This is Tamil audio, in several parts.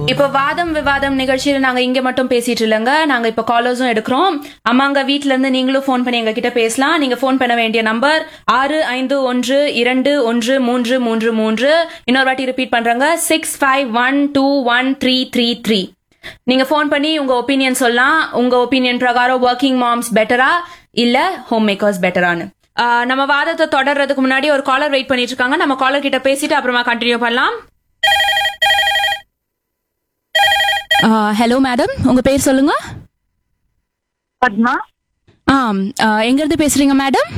இப்போ வாதம் விவாதம் நிகழ்ச்சியில நாங்க இங்க மட்டும் பேசிட்டு இல்லைங்க நாங்க இப்ப காலர்ஸும் எடுக்கிறோம் அம்மாங்க வீட்ல இருந்து நீங்களும் ஃபோன் பண்ணி எங்க கிட்ட பேசலாம் நீங்க ஃபோன் பண்ண வேண்டிய நம்பர் ஆறு ஐந்து ஒன்று இரண்டு ஒன்று மூன்று மூன்று மூன்று இன்னொரு வாட்டி ரிப்பீட் பண்றாங்க six five one two one three three three நீங்க ஃபோன் பண்ணி உங்க ஒப்பீனியன் சொல்லலாம் உங்க ஒப்பீனியன் பிரகாரம் ஒர்க்கிங் மாம்ஸ் பெட்டரா இல்ல ஹோம் மேக்கர்ஸ் பெட்டரான்னு ஆஹ் நம்ம வாதத்தை தொடர்றதுக்கு முன்னாடி ஒரு காலர் வெயிட் பண்ணிட்டு இருக்காங்க நம்ம காலர் கிட்ட பேசிட்டு அப்புறமா கண்டினியூ பண்ணலாம் ஹலோ மேடம் உங்க பேர் சொல்லுங்க பத்மா ஆம் ஆஹ் எங்க இருந்து பேசுறீங்க மேடம்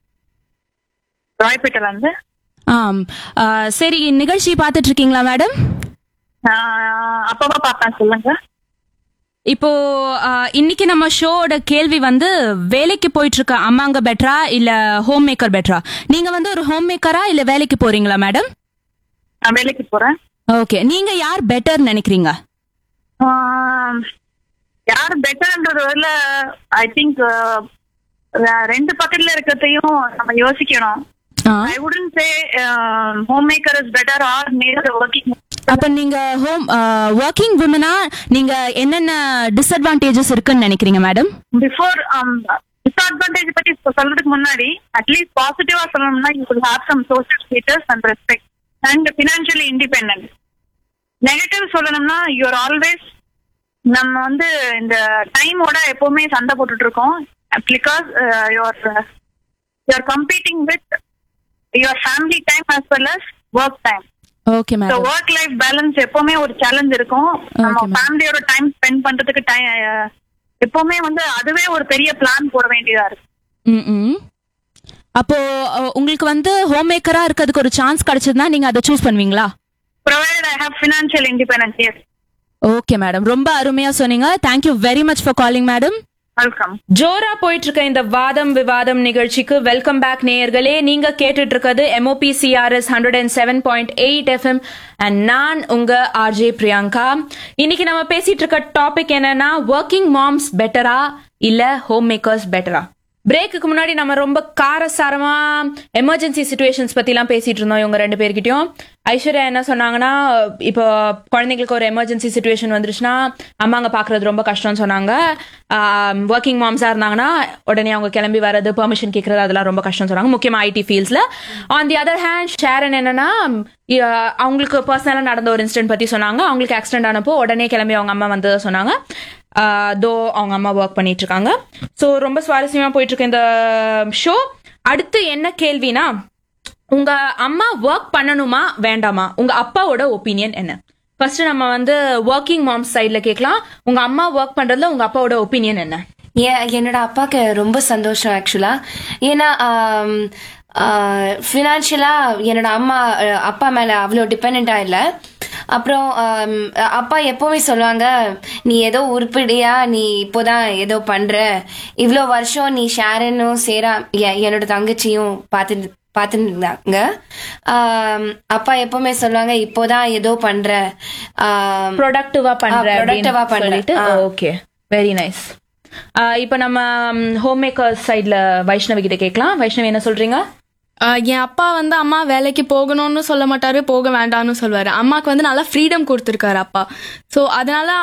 ராய்பேட்டைல இருந்து ஆம் ஆஹ் சரி நிகழ்ச்சி பார்த்துட்டு இருக்கீங்களா மேடம் ஆஹ் அப்பப்பா பார்ப்பேன் சொல்லுங்க இப்போ ஆஹ் இன்னைக்கு நம்ம ஷோவோட கேள்வி வந்து வேலைக்கு போயிட்டு இருக்க அம்மாங்க பெட்டரா இல்ல ஹோம் மேக்கர் பெட்டரா நீங்க வந்து ஒரு ஹோம் மேக்கரா இல்ல வேலைக்கு போறீங்களா மேடம் நான் வேலைக்கு போறேன் ஓகே நீங்க யார் பெட்டர் நினைக்கிறீங்க ஆஹ் யார் பெட்டர்ன்றது வரல ஐ திங்க் ரெண்டு பக்கத்துல இருக்கிறதையும் நம்ம யோசிக்கணும் ஐ உடன் say homemaker is better or make working அப்ப நீங்க ஹோம் ஒர்க்கிங் விமனா நீங்க என்னென்ன டிஸ்அட்வான்டேஜஸ் இருக்குன்னு நினைக்கிறீங்க மேடம் பிஃபோர் டிஸ்அட்வான்டேஜ் பத்தி இப்ப சொல்றதுக்கு முன்னாடி அட்லீஸ்ட் பாசிட்டிவா சொல்லணும்னா you could have some social status and respect and financially independent negative சொல்லணும்னா யூஆர் ஆல்வேஸ் நம்ம வந்து இந்த டைமோட எப்பவுமே சண்டை போட்டுட்டு இருக்கோம் because your you are competing with your family time as well as work time okay so madam work life balance எப்பவுமே ஒரு சேலஞ்ச் இருக்கும் நம்ம Okay, ma'am. ஃபேமிலியோட டைம் ஸ்பெண்ட் பண்றதுக்கு time எப்பவுமே வந்து அதுவே ஒரு பெரிய பிளான் போட வேண்டியதா இருக்கு ம் அப்போ அஹ், உங்களுக்கு வந்து ஹோம் மேக்கரா இருக்கிறதுக்கு ஒரு சான்ஸ் கிடைச்சதுன்னா நீங்க அதை சூஸ் பண்ணுவீங்களா provide I have financial independence yes okay madam ரொம்ப அருமையா சொன்னீங்க thank you very much for calling madam welcome ஜோரா போயிட்டு இருக்க இந்த வாதம் விவாதம் நிகழ்ச்சிக்கு வெல்கம் பேக் நேயர்களே நீங்க கேட்டுட்டு இருக்கிறது MOP CRS hundred and seven point eight FM and நான் உங்க ஆர்ஜே பிரியங்கா இன்னைக்கு நம்ம பேசிட்டு இருக்க டாபிக் என்னன்னா ஒர்க்கிங் மாம்ஸ் பெட்டரா இல்ல ஹோம் மேக்கர்ஸ் பெட்டரா பிரேக்குக்கு முன்னாடி நம்ம ரொம்ப காரசாரமா எமர்ஜென்சி சுச்சுவேஷன்ஸ் பத்திலாம் பேசிட்டு இருந்தோம் இவங்க ரெண்டு பேர்கிட்டயும் ஐஸ்வர்யா என்ன சொன்னாங்கன்னா இப்போ குழந்தைங்களுக்கு ஒரு எமர்ஜென்சி சுச்சுவேஷன் வந்துருச்சுன்னா அம்மாங்க பாக்குறது ரொம்ப கஷ்டம்னு சொன்னாங்க ஒர்க்கிங் மாம்ஸா இருந்தாங்கன்னா உடனே அவங்க கிளம்பி வர்றது பெர்மிஷன் கேட்கறது அதெல்லாம் ரொம்ப கஷ்டம்னு சொன்னாங்க முக்கியமா ஐடி ஃபீல்ட்ஸ்ல on the other hand Sharon என்னன்னா அஹ், அவங்களுக்கு பர்சனலா நடந்த ஒரு இன்சிடென்ட் பத்தி சொன்னாங்க அவங்களுக்கு ஆக்சிடென்ட் ஆனப்போ உடனே கிளம்பி அவங்க அம்மா வந்ததை சொன்னாங்க தோ அவங்க அம்மா ஒர்க் பண்ணிட்டு இருக்காங்க ஸோ ரொம்ப சுவாரஸ்யமா போயிட்டு இருக்கு இந்த ஷோ அடுத்து என்ன கேள்வினா உங்க அம்மா ஒர்க் பண்ணணுமா வேண்டாமா உங்க அப்பாவோட ஒப்பீனியன் என்ன ஃபர்ஸ்ட் நம்ம வந்து ஒர்க்கிங் மாம்ஸ் சைட்ல கேட்கலாம் உங்க அம்மா ஒர்க் பண்றதுல உங்க அப்பாவோட ஒப்பீனியன் என்ன ஏன் என்னோட அப்பாவுக்கு ரொம்ப சந்தோஷம் ஆக்சுவலா ஏன்னா ஃபினான்ஷியலா என்னோட அம்மா அஹ், அப்பா மேல அவ்வளோ டிபெண்டா இல்லை அப்புறம் ஆம், அப்பா எப்பவுமே சொல்லுவாங்க நீ ஏதோ உருப்படியா நீ இப்போதான் ஏதோ பண்ற இவ்வளோ வருஷம் நீ ஷேரனும் சேரா எ- என்னோட தங்கச்சியும் பார்த்து பார்த்துட்டு இருந்தாங்க ஆம், அப்பா எப்பவுமே சொல்லுவாங்க இப்போதான் ஏதோ பண்ற ஆம், ப்ரொடக்டிவா பண்ற ஆ, productive-ஆ அப்படின்னு பண்றேன். சொல்லிட்டு ஆ. ஓகே வெரி நைஸ் இப்போ நம்ம ஹோம் மேக்கர் சைட்ல வைஷ்ணவி கிட்ட கேட்கலாம் வைஷ்ணவி என்ன சொல்றீங்க ஆஹ் என் அப்பா வந்து அம்மா வேலைக்கு போகணும்னு சொல்ல மாட்டாரு போக வேண்டாம்னு சொல்லுவாரு அம்மாக்கு வந்து நல்லா ஃப்ரீடம் கொடுத்துருக்காரு அப்பா ஸோ அதனால